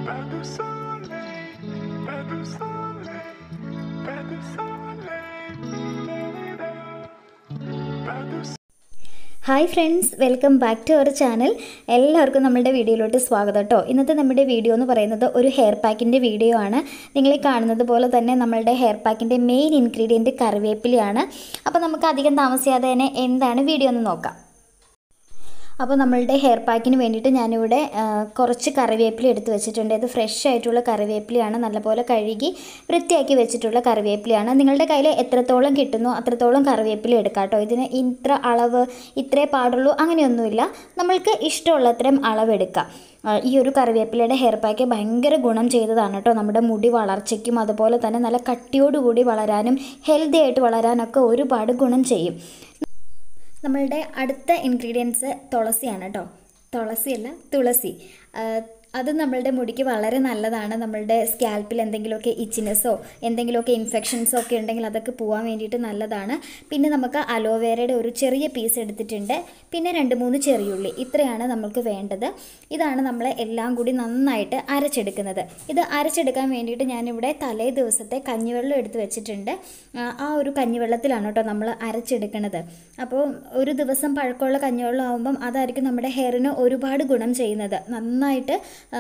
Pas de soleil, pas de soleil, pas de soleil. Pas de hi friends welcome back to our channel എല്ലാവർക്കും നമ്മുടെ വീഡിയോയിലോട്ട് സ്വാഗതം കേട്ടോ ഇന്നത്തെ നമ്മുടെ വീഡിയോ എന്ന് പറയുന്നത് ഒരു ഹെയർ പാക്കിൻ്റെ വീഡിയോ ആണ് നിങ്ങൾ ഈ കാണുന്നത് പോലെ തന്നെ നമ്മളുടെ ഹെയർ പാക്കിൻ്റെ മെയിൻ ഇൻഗ്രീഡിയൻറ്റ് കറിവേപ്പിലയാണ് അപ്പോൾ നമുക്ക് അധികം താമസിയാതെ തന്നെ എന്താണ് വീഡിയോ എന്ന് നോക്കാം അപ്പോൾ നമ്മളുടെ ഹെയർ പാക്കിന് വേണ്ടിയിട്ട് ഞാനിവിടെ ആ, കുറച്ച് കറിവേപ്പില എടുത്ത് വെച്ചിട്ടുണ്ട് ഇത് ഫ്രഷ് ആയിട്ടുള്ള കറിവേപ്പിലയാണ് നല്ലപോലെ കഴുകി വൃത്തിയാക്കി വെച്ചിട്ടുള്ള കറിവേപ്പിലയാണ് നിങ്ങളുടെ കയ്യിൽ എത്രത്തോളം കിട്ടുന്നോ അത്രത്തോളം കറിവേപ്പില എടുക്കാം കേട്ടോ ഇതിന് ഇത്ര അളവ് ഇത്രേ പാടുള്ളൂ അങ്ങനെയൊന്നുമില്ല നമ്മൾക്ക് ഇഷ്ടമുള്ളത്രയും അളവെടുക്കാം ആ, ഈ ഒരു കറിവേപ്പിലയുടെ ഹെയർ പാക്ക് ഭയങ്കര ഗുണം ചെയ്തതാണ് കേട്ടോ നമ്മുടെ മുടി വളർച്ചയ്ക്കും അതുപോലെ തന്നെ നല്ല കട്ടിയോടുകൂടി വളരാനും ഹെൽത്തി ആയിട്ട് വളരാനൊക്കെ ഒരുപാട് ഗുണം ചെയ്യും നമ്മളുടെ അടുത്ത ഇൻഗ്രീഡിയൻസ് തുളസിയാണ് കേട്ടോ തുളസിയല്ല തുളസി ആ, അത് നമ്മളുടെ മുടിക്ക് വളരെ നല്ലതാണ് നമ്മളുടെ സ്കാൽപ്പിൽ എന്തെങ്കിലുമൊക്കെ ഇച്ചിനെസ്സോ എന്തെങ്കിലുമൊക്കെ ഇൻഫെക്ഷൻസോ ഒക്കെ ഉണ്ടെങ്കിൽ അതൊക്കെ പോകാൻ വേണ്ടിയിട്ട് നല്ലതാണ് പിന്നെ നമുക്ക് അലോവേരയുടെ ഒരു ചെറിയ പീസ് എടുത്തിട്ടുണ്ട് പിന്നെ രണ്ട് മൂന്ന് ചെറിയുള്ളി ഇത്രയാണ് നമുക്ക് വേണ്ടത് ഇതാണ് നമ്മൾ എല്ലാം കൂടി നന്നായിട്ട് അരച്ചെടുക്കുന്നത് ഇത് അരച്ചെടുക്കാൻ വേണ്ടിയിട്ട് ഞാനിവിടെ തലേ ദിവസത്തെ കഞ്ഞിവെള്ളം എടുത്ത് വെച്ചിട്ടുണ്ട് ആ, ആ ഒരു കഞ്ഞിവെള്ളത്തിലാണ് കേട്ടോ നമ്മൾ അരച്ചെടുക്കുന്നത് അപ്പോൾ ഒരു ദിവസം പഴക്കമുള്ള കഞ്ഞിവെള്ളം ആകുമ്പം അതായിരിക്കും നമ്മുടെ ഹെയറിന് ഒരുപാട് ഗുണം ചെയ്യുന്നത് നന്നായിട്ട്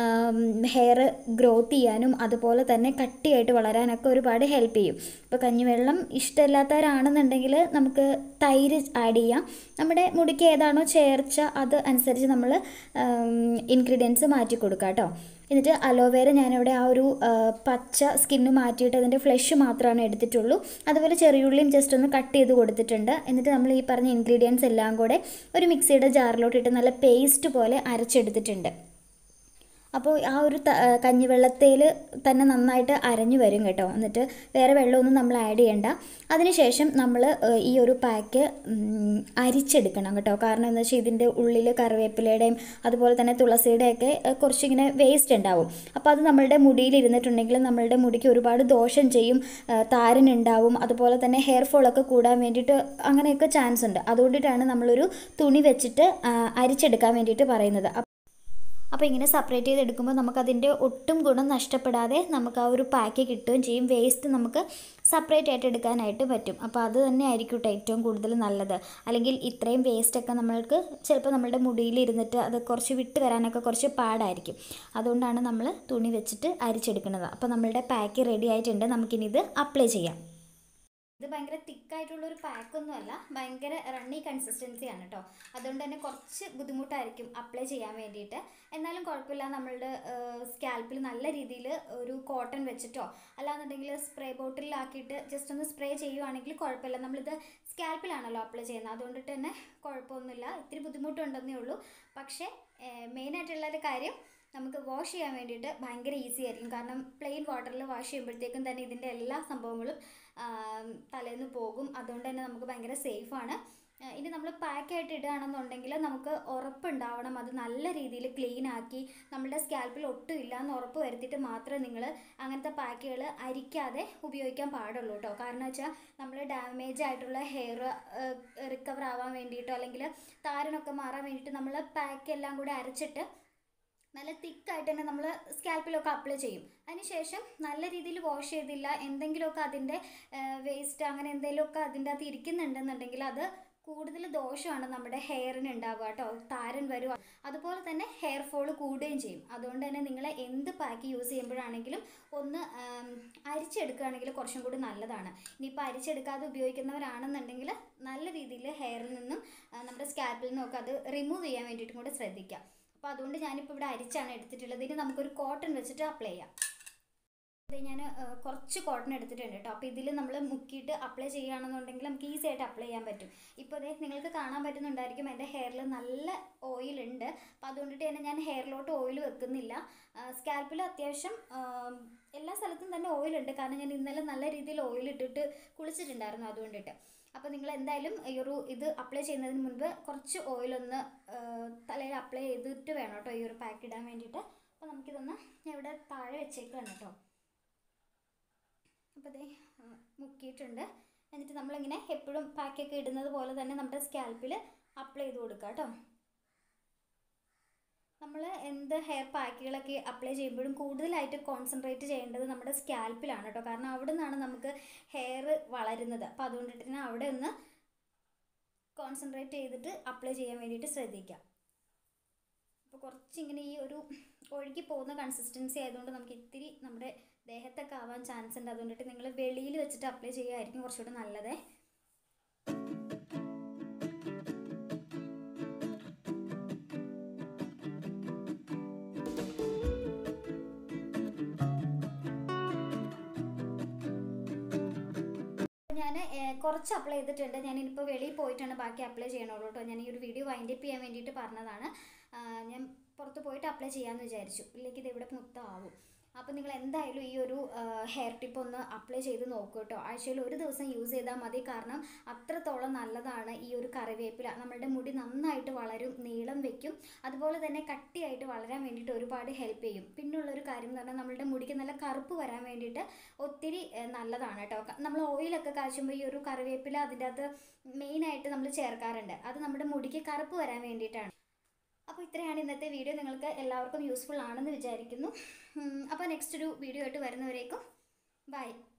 ഹെയർ ഗ്രോത്ത് ചെയ്യാനും അതുപോലെ തന്നെ കട്ടിയായിട്ട് വളരാനൊക്കെ ഒരുപാട് ഹെൽപ്പ് ചെയ്യും ഇപ്പോൾ കഞ്ഞിവെള്ളം ഇഷ്ടമില്ലാത്തവരാണെന്നുണ്ടെങ്കിൽ നമുക്ക് തൈര് ആഡ് ചെയ്യാം നമ്മുടെ മുടിക്ക് ഏതാണോ ചേർച്ച അത് അനുസരിച്ച് നമ്മൾ ഇൻഗ്രീഡിയൻസ് മാറ്റി കൊടുക്കാം കേട്ടോ എന്നിട്ട് അലോവേര ഞാനിവിടെ ആ ഒരു ആ, പച്ച സ്കിന്ന് മാറ്റിയിട്ട് അതിൻ്റെ ഫ്ലഷ് മാത്രമാണ് എടുത്തിട്ടുള്ളൂ അതുപോലെ ചെറിയുള്ളിയും ജസ്റ്റ് ഒന്ന് കട്ട് ചെയ്ത് കൊടുത്തിട്ടുണ്ട് എന്നിട്ട് നമ്മൾ ഈ പറഞ്ഞ ഇൻഗ്രീഡിയൻസ് എല്ലാം കൂടെ ഒരു മിക്സിയുടെ ജാറിലോട്ട് ഇട്ട് നല്ല പേസ്റ്റ് പോലെ അരച്ചെടുത്തിട്ടുണ്ട് അപ്പോൾ ആ ഒരു ത- ആ, കഞ്ഞിവെള്ളത്തിൽ തന്നെ നന്നായിട്ട് അരഞ്ഞു വരും കേട്ടോ എന്നിട്ട് വേറെ വെള്ളമൊന്നും നമ്മൾ ആഡ് ചെയ്യണ്ട അതിനുശേഷം നമ്മൾ ഈ ഒരു പാക്ക് ഉം, അരിച്ചെടുക്കണം കേട്ടോ കാരണം എന്താ വെച്ചാൽ ഇതിൻ്റെ ഉള്ളിൽ കറിവേപ്പിലയുടെയും അതുപോലെ തന്നെ തുളസിയുടെയൊക്കെ ആ, കുറച്ചിങ്ങനെ വേസ്റ്റ് ഉണ്ടാവും അപ്പോൾ അത് നമ്മളുടെ മുടിയിൽ ഇരുന്നിട്ടുണ്ടെങ്കിൽ നമ്മളുടെ മുടിക്ക് ഒരുപാട് ദോഷം ചെയ്യും ആ, താരനുണ്ടാവും അതുപോലെ തന്നെ ഹെയർ ഫോളൊക്കെ കൂടാൻ വേണ്ടിയിട്ട് അങ്ങനെയൊക്കെ ചാൻസ് ഉണ്ട് അതുകൊണ്ടിട്ടാണ് നമ്മളൊരു തുണി വെച്ചിട്ട് ആ, അരിച്ചെടുക്കാൻ വേണ്ടിയിട്ട് പറയുന്നത് അപ്പോൾ ഇങ്ങനെ സെപ്പറേറ്റ് ചെയ്തെടുക്കുമ്പോൾ നമുക്കതിൻ്റെ ഒട്ടും ഗുണം നഷ്ടപ്പെടാതെ നമുക്ക് ആ ഒരു പാക്ക് കിട്ടുകയും ചെയ്യും വേസ്റ്റ് നമുക്ക് സെപ്പറേറ്റ് ആയിട്ട് എടുക്കാനായിട്ട് പറ്റും അപ്പോൾ അത് തന്നെ ആയിരിക്കും കേട്ടോ ഏറ്റവും കൂടുതൽ നല്ലത് അല്ലെങ്കിൽ ഇത്രയും വേസ്റ്റൊക്കെ നമ്മൾക്ക് ചിലപ്പോൾ നമ്മളുടെ മുടിയിൽ ഇരുന്നിട്ട് അത് കുറച്ച് വിട്ട് വരാനൊക്കെ കുറച്ച് പാടായിരിക്കും അതുകൊണ്ടാണ് നമ്മൾ തുണി വെച്ചിട്ട് അരിച്ചെടുക്കുന്നത് അപ്പോൾ നമ്മളുടെ പാക്ക് റെഡി ആയിട്ടുണ്ട് നമുക്കിനി ഇത് അപ്ലൈ ചെയ്യാം ഇത് ഭയങ്കര തിക്കായിട്ടുള്ള ഒരു പാക്കൊന്നും അല്ല ഭയങ്കര റണ്ണി കൺസിസ്റ്റൻസിയാണ് കേട്ടോ അതുകൊണ്ട് തന്നെ കുറച്ച് ബുദ്ധിമുട്ടായിരിക്കും അപ്ലൈ ചെയ്യാൻ വേണ്ടിയിട്ട് എന്നാലും കുഴപ്പമില്ല നമ്മളുടെ സ്കാൽപ്പിൽ നല്ല രീതിയിൽ ഒരു കോട്ടൺ വെച്ചിട്ടോ അല്ലാന്നുണ്ടെങ്കിൽ സ്പ്രേ ബോട്ടിലാക്കിയിട്ട് ജസ്റ്റ് ഒന്ന് സ്പ്രേ ചെയ്യുവാണെങ്കിൽ കുഴപ്പമില്ല നമ്മളിത് സ്കാൽപ്പിലാണല്ലോ അപ്ലൈ ചെയ്യുന്നത് അതുകൊണ്ടിട്ട് തന്നെ കുഴപ്പമൊന്നുമില്ല ഇത്തിരി ബുദ്ധിമുട്ടുണ്ടെന്നേ ഉള്ളൂ പക്ഷേ മെയിനായിട്ടുള്ള ഒരു കാര്യം നമുക്ക് വാഷ് ചെയ്യാൻ വേണ്ടിയിട്ട് ഭയങ്കര ഈസി ആയിരിക്കും കാരണം പ്ലെയിൻ വാട്ടറിൽ വാഷ് ചെയ്യുമ്പോഴത്തേക്കും തന്നെ ഇതിൻ്റെ എല്ലാ സംഭവങ്ങളും തലേന്ന് പോകും അതുകൊണ്ട് തന്നെ നമുക്ക് ഭയങ്കര സേഫാണ് ഇനി നമ്മൾ പാക്കായിട്ട് ഇടുകയാണെന്നുണ്ടെങ്കിൽ നമുക്ക് ഉറപ്പുണ്ടാവണം അത് നല്ല രീതിയിൽ ക്ലീൻ ആക്കി നമ്മുടെ സ്കാൽപ്പിൽ ഒട്ടും ഇല്ല എന്ന് ഉറപ്പ് വരുത്തിയിട്ട് മാത്രമേ നിങ്ങൾ അങ്ങനത്തെ പാക്കുകൾ അരിക്കാതെ ഉപയോഗിക്കാൻ പാടുള്ളൂ കേട്ടോ കാരണം വെച്ചാൽ നമ്മൾ ഡാമേജ് ആയിട്ടുള്ള ഹെയർ റിക്കവർ ആവാൻ വേണ്ടിയിട്ടോ അല്ലെങ്കിൽ താരനൊക്കെ മാറാൻ വേണ്ടിയിട്ട് നമ്മൾ പാക്ക് എല്ലാം കൂടെ അരച്ചിട്ട് നല്ല തിക്കായിട്ട് തന്നെ നമ്മൾ സ്കാൽപ്പിലൊക്കെ അപ്ലൈ ചെയ്യും അതിനുശേഷം നല്ല രീതിയിൽ വാഷ് ചെയ്തില്ല എന്തെങ്കിലുമൊക്കെ അതിൻ്റെ വേസ്റ്റ് അങ്ങനെ എന്തെങ്കിലുമൊക്കെ അതിൻ്റെ അകത്ത് ഇരിക്കുന്നുണ്ടെന്നുണ്ടെങ്കിൽ അത് കൂടുതൽ ദോഷമാണ് നമ്മുടെ ഹെയറിന് ഉണ്ടാവുക കേട്ടോ താരൻ വരും അതുപോലെ തന്നെ ഹെയർ ഫോൾ കൂടുകയും ചെയ്യും അതുകൊണ്ട് തന്നെ നിങ്ങൾ എന്ത് പാക്ക് യൂസ് ചെയ്യുമ്പോഴാണെങ്കിലും ഒന്ന് ആം, അരിച്ചെടുക്കുകയാണെങ്കിൽ കുറച്ചും കൂടി നല്ലതാണ് ഇനിയിപ്പോൾ അരിച്ചെടുക്കാതെ ഉപയോഗിക്കുന്നവരാണെന്നുണ്ടെങ്കിൽ നല്ല രീതിയിൽ ഹെയറിൽ നിന്നും ആ, നമ്മുടെ സ്കാൽപ്പിൽ നിന്നും ഒക്കെ അത് റിമൂവ് ചെയ്യാൻ വേണ്ടിയിട്ടും കൂടെ ശ്രദ്ധിക്കാം അപ്പോൾ അതുകൊണ്ട് ഞാനിപ്പോൾ ഇവിടെ അരിച്ചാണ് എടുത്തിട്ടുള്ളത് ഇനി നമുക്കൊരു കോട്ടൺ വെച്ചിട്ട് അപ്ലൈ ചെയ്യാം ഇത് ഞാൻ കുറച്ച് കോട്ടൺ എടുത്തിട്ടുണ്ട് കേട്ടോ അപ്പോൾ ഇതിൽ നമ്മൾ മുക്കിയിട്ട് അപ്ലൈ ചെയ്യുകയാണെന്നുണ്ടെങ്കിൽ നമുക്ക് ഈസി ആയിട്ട് അപ്ലൈ ചെയ്യാൻ പറ്റും ഇപ്പോൾ ഇതേ നിങ്ങൾക്ക് കാണാൻ പറ്റുന്നുണ്ടായിരിക്കും എൻ്റെ ഹെയറിൽ നല്ല ഓയിൽ ഉണ്ട് അപ്പോൾ അതുകൊണ്ടിട്ട് തന്നെ ഞാൻ ഹെയറിലോട്ട് ഓയിൽ വെക്കുന്നില്ല സ്കാൽപ്പിൽ അത്യാവശ്യം ആ, എല്ലാ സ്ഥലത്തും തന്നെ ഓയിൽ ഉണ്ട് കാരണം ഞാൻ ഇന്നലെ നല്ല രീതിയിൽ ഓയിൽ ഇട്ടിട്ട് കുളിച്ചിട്ടുണ്ടായിരുന്നു അതുകൊണ്ടിട്ട് അപ്പോൾ നിങ്ങൾ എന്തായാലും ഈ ഒരു ഇത് അപ്ലൈ ചെയ്യുന്നതിന് മുൻപ് കുറച്ച് ഓയിലൊന്ന് തലയിൽ അപ്ലൈ ചെയ്തിട്ട് വേണം കേട്ടോ ഈ ഒരു പാക്ക് ഇടാൻ വേണ്ടിയിട്ട് അപ്പോൾ നമുക്കിതൊന്ന് ഞാൻ ഇവിടെ താഴെ വെച്ചേക്കാണ് കേട്ടോ അപ്പോൾ ദേ ആ, മുക്കിയിട്ടുണ്ട് എന്നിട്ട് നമ്മളിങ്ങനെ എപ്പോഴും പാക്കൊക്കെ ഇടുന്നത് പോലെ തന്നെ നമ്മുടെ സ്കാൽപ്പിൽ അപ്ലൈ ചെയ്ത് കൊടുക്കുക കേട്ടോ നമ്മൾ എന്ത് ഹെയർ പാക്കുകളൊക്കെ അപ്ലൈ ചെയ്യുമ്പോഴും കൂടുതലായിട്ട് കോൺസെൻട്രേറ്റ് ചെയ്യേണ്ടത് നമ്മുടെ സ്കാൽപ്പിലാണ് കേട്ടോ കാരണം അവിടെ നിന്നാണ് നമുക്ക് ഹെയർ വളരുന്നത് അപ്പോൾ അതുകൊണ്ടിട്ട് തന്നെ അവിടെ ഒന്ന് കോൺസെൻട്രേറ്റ് ചെയ്തിട്ട് അപ്ലൈ ചെയ്യാൻ വേണ്ടിയിട്ട് ശ്രദ്ധിക്കാം അപ്പോൾ കുറച്ചിങ്ങനെ ഈ ഒരു ഒഴുകി പോകുന്ന കൺസിസ്റ്റൻസി ആയതുകൊണ്ട് നമുക്ക് ഇത്തിരി നമ്മുടെ ദേഹത്തൊക്കെ ആവാൻ ചാൻസ് ഉണ്ട് അതുകൊണ്ടിട്ട് നിങ്ങൾ വെളിയിൽ വെച്ചിട്ട് അപ്ലൈ ചെയ്യുകയായിരിക്കും കുറച്ചുകൂടി നല്ലതേ ഞാൻ കുറച്ച് അപ്ലൈ ചെയ്തിട്ടുണ്ട് ഞാനിപ്പോൾ വെളിയിൽ പോയിട്ടാണ് ബാക്കി അപ്ലൈ ചെയ്യണുള്ളൂ കേട്ടോ ഞാൻ ഈ ഒരു വീഡിയോ വൈൻഡ് അപ്പ് ചെയ്യാൻ വേണ്ടിയിട്ട് പറഞ്ഞതാണ് ആ, ഞാൻ പുറത്ത് പോയിട്ട് അപ്ലൈ ചെയ്യാമെന്ന് വിചാരിച്ചു ഇല്ലെങ്കിൽ ഇത് ഇവിടെ മൊത്തമാവും അപ്പോൾ നിങ്ങൾ എന്തായാലും ഈ ഒരു ഹെയർ ടിപ്പ് ഒന്ന് അപ്ലൈ ചെയ്ത് നോക്കൂ കേട്ടോ ആഴ്ചയിൽ ഒരു ദിവസം യൂസ് ചെയ്താൽ മതി കാരണം അത്രത്തോളം നല്ലതാണ് ഈ ഒരു കറിവേപ്പില നമ്മളുടെ മുടി നന്നായിട്ട് വളരും നീളം വെക്കും അതുപോലെ തന്നെ കട്ടിയായിട്ട് വളരാൻ വേണ്ടിയിട്ട് ഒരുപാട് ഹെൽപ്പ് ചെയ്യും പിന്നുള്ളൊരു കാര്യം എന്ന് പറഞ്ഞാൽ നമ്മളുടെ മുടിക്ക് നല്ല കറുപ്പ് വരാൻ വേണ്ടിയിട്ട് ഒത്തിരി ഏഹ്, നല്ലതാണ് കേട്ടോ ക- നമ്മൾ ഓയിലൊക്കെ കാച്ചുമ്പോൾ ഈ ഒരു കറിവേപ്പില അതിൻ്റെ അകത്ത് മെയിനായിട്ട് നമ്മൾ ചേർക്കാറുണ്ട് അത് നമ്മുടെ മുടിക്ക് കറുപ്പ് വരാൻ വേണ്ടിയിട്ടാണ് അപ്പോൾ ഇത്രയാണ് ഇന്നത്തെ വീഡിയോ നിങ്ങൾക്ക് എല്ലാവർക്കും യൂസ്ഫുൾ ആണെന്ന് വിചാരിക്കുന്നു ഉം, അപ്പോൾ നെക്സ്റ്റ് ഒരു വീഡിയോ ആയിട്ട് വരുന്നവരേക്കും ബൈ